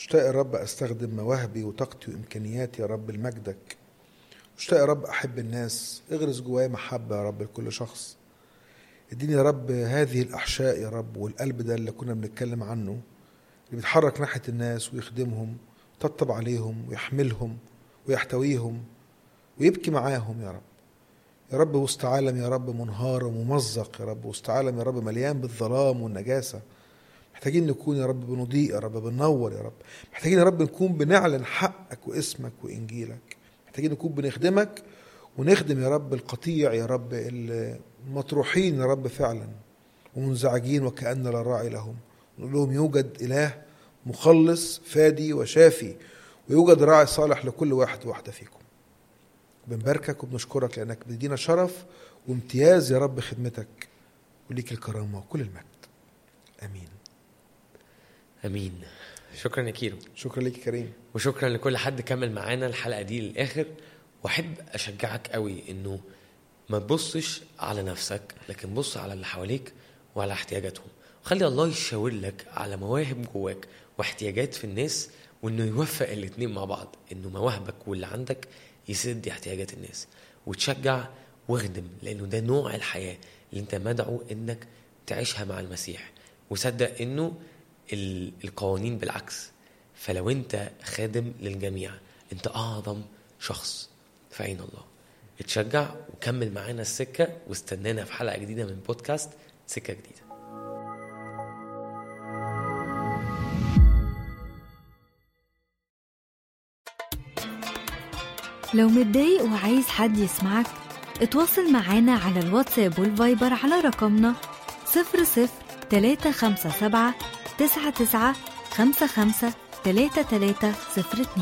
مشتاق يا رب استخدم مواهبي وطاقتي وامكانياتي يا رب لمجدك مشتاق يا رب احب الناس اغرس جوايا محبه يا رب لكل شخص اديني يا رب هذه الاحشاء يا رب والقلب ده اللي كنا بنتكلم عنه اللي بيتحرك ناحيه الناس ويخدمهم يطبطب عليهم ويحملهم ويحتويهم ويبكي معاهم يا رب يا رب وسط عالم يا رب منهار وممزق يا رب وسط عالم يا رب مليان بالظلام والنجاسة محتاجين نكون يا رب بنضيء يا رب بننور يا رب محتاجين يا رب نكون بنعلن حقك واسمك وإنجيلك محتاجين نكون بنخدمك ونخدم يا رب القطيع يا رب المطروحين يا رب فعلا ومنزعجين وكأن لا راعي لهم نقول لهم يوجد إله مخلص فادي وشافي ويوجد راعي صالح لكل واحد وواحدة فيكم بنباركك وبنشكرك لأنك بتدينا شرف وامتياز يا رب خدمتك وليك الكرامة وكل المجد آمين امين شكرا يا كيرو شكرا ليك يا كريم وشكرا لكل حد كمل معانا الحلقه دي للاخر واحب اشجعك قوي انه ما تبصش على نفسك لكن بص على اللي حواليك وعلى احتياجاتهم وخلي الله يشاور لك على مواهب جواك واحتياجات في الناس وانه يوفق الاتنين مع بعض انه مواهبك واللي عندك يسد احتياجات الناس وتشجع واخدم لانه ده نوع الحياه اللي انت مدعو انك تعيشها مع المسيح وصدق انه ال- القوانين بالعكس فلو انت خادم للجميع انت اعظم شخص في عين الله اتشجع وكمل معانا السكه واستنانا في حلقه جديده من بودكاست سكه جديده لو متضايق وعايز حد يسمعك اتواصل معانا على الواتساب والفايبر على رقمنا 00 357 99 55 3302